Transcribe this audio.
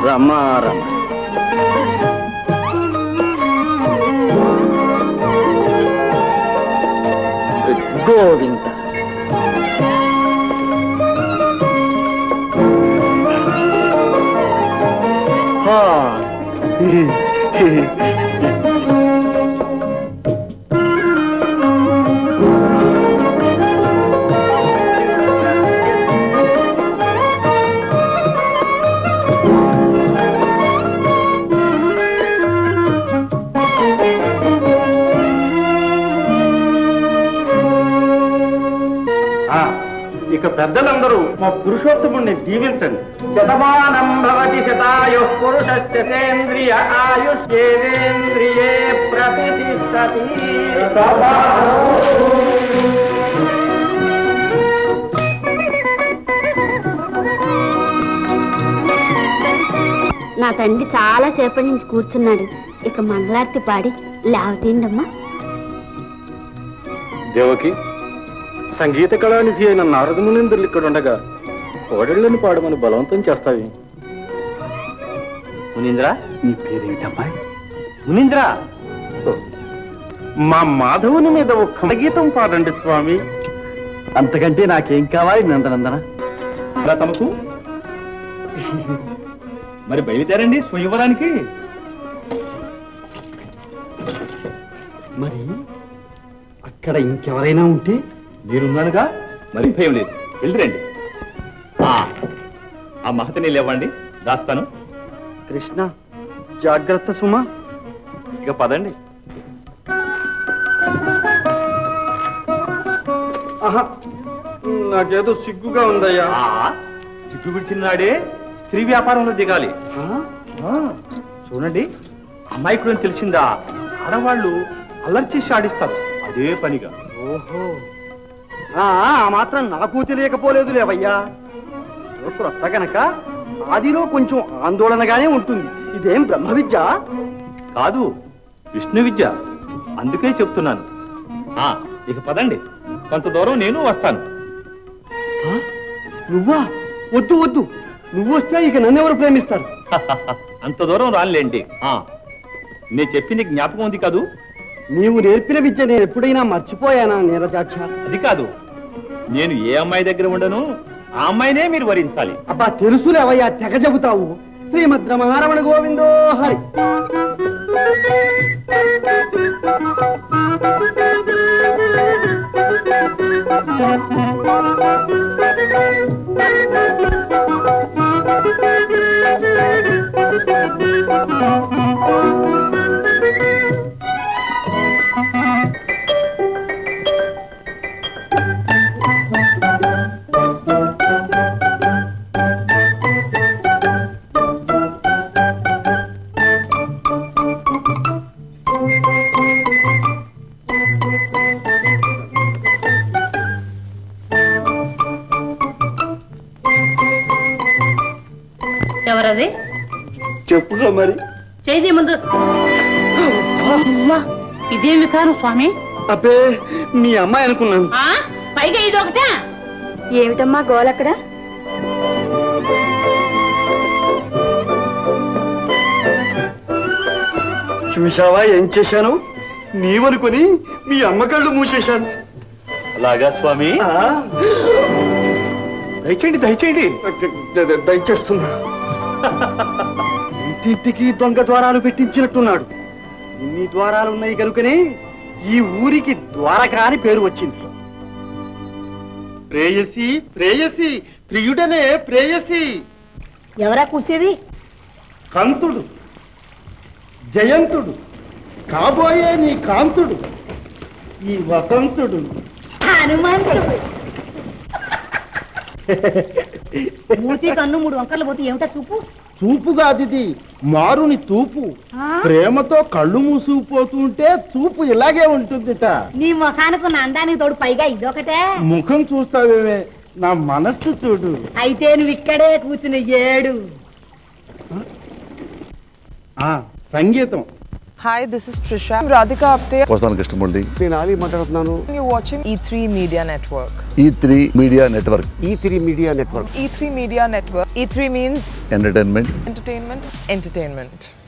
రమా రమ గోవింద హా. ఇక పెద్దలందరూ మా పురుషోత్తముణ్ణి దీవించండి శతమానం భవతి శతాయు పురుషేంద్రియ ఆయుష్యేంద్రియే ప్రతిష్టతి నా తండ్రి చాలా సేపటి నుంచి కూర్చున్నాడు ఇక మంగళారతి పాడి లేవతీండమ్మా దేవకి సంగీత కళానిధి అయిన నారదమునింద్రులు ఇక్కడ ఉండగా కోడళ్ళని పాడమని బలవంతం చేస్తావి మునీంద్ర నీ పేరేమిటమ్మాయి మునీంద్ర ఓ, మా మాధవుని మీద ఒక గీతం పాడండి స్వామి అంతకంటే నాకేం కావాలి నందనందన తమకు మరి బయలుదేరండి స్వయంవరానికి మరి అక్కడ ఇంకెవరైనా ఉంటే మీరున్నానుగా మరి భయం లేదు వెళ్ళిరండి ఆ మహతిని లేవండి దాస్తాను కృష్ణ జాగ్రత్త సుమా ఇక పదండి ఆహా నాకేదో సిగ్గుగా ఉందయ్యా సిగ్గు విడిచిన నాడే స్త్రీ వ్యాపారంలో దిగాలి ఆ? ఆ, చూడండి అమాయకుడు అని తెలిసిందా ఆడవాళ్ళు అల్లరి చేసి ఆడిస్తారు అదే పనిగా ఓహో ఆ ఆ మాత్రం నాకు తెలియకపోలేదు లేవయ్యా ఏదో క్రొత్త గనక ఆదిలో కొంచెం ఆందోళనగానే ఉంటుంది ఇదేం బ్రహ్మ విద్య కాదు విష్ణు విద్య అందుకే చెప్తున్నాను ఆ ఇక పదండి కొంత దూరం నేను వస్తాను ఆ? నువ్వా వద్దు వద్దు నువ్వు వస్తే ఇక నన్నెవరు ప్రేమిస్తారు అంత దూరం రానులేండి ఆ నేను చెప్పింది జ్ఞాపకం ఉంది కాదు నీవు నేర్పిన విద్య నేను ఎప్పుడైనా మర్చిపోయానా నీరజాక్ష అది కాదు నేను ఏ అమ్మాయి దగ్గర ఉండను ఆ అమ్మాయినే మీరు వరించాలి అబ్బా తెలుసులేవయ్యా తెగ చెబుతావు శ్రీమద్ రమహారమణ గోవిందో హరి ఎవరది చెప్పుగా మరి చేయి ముందు అమ్మా, ఇదేం వికారం స్వామి అబ్బే మీ అమ్మాయి అనుకున్నాను ఆ పైగా ఇది ఒకటా ఏమిటమ్మా గోలక్కడ చూశావా ఏం చేశాను నీవనుకొని మీ అమ్మ కళ్ళు మూసేశాను అలాగా స్వామి ఆ, దయచేయండి దయచేయండి ద- ద- దయచేస్తున్నా ఇంటింటికి దొంగ ద్వారాలు పెట్టించినట్టున్నాడు ఇన్ని ద్వారాలు ఉన్నాయి కనుకనే ఈ ఊరికి ద్వారక అని పేరు వచ్చింది ప్రేయసి ప్రేయసి ప్రియుడనే ప్రేయసి ఎవరా కూసేది కంతుడు జయంతుడు కాబోయే నీ కాంతుడు ఈ వసంతుడు హనుమంతుడు మూతి కన్ను మూడు వంకర్లు పోతే ఏమిటా చూపు చూపుగా అది మారుని తూపు ఆ? ప్రేమతో కళ్ళు మూసుకుపోతుంటే చూపు ఇలాగే ఉంటుందిట నీ ముఖానికి ఉన్న అందానికి తోడు పైగా ఇదొకటే ముఖం చూస్తావేమే నా మనస్సు చూడు అయితే నువ్వు ఇక్కడే కూర్చుని ఏడు ఆ సంగీతం Hi, this is Trisha. I'm Radhika Apte. వస్తాను కృష్ణమూర్తి నేను ఆలీ మాట్లాడుతున్నాను You're watching E3 Media Network. E three media network E three media network E3 Media Network. E3 means entertainment entertainment, entertainment.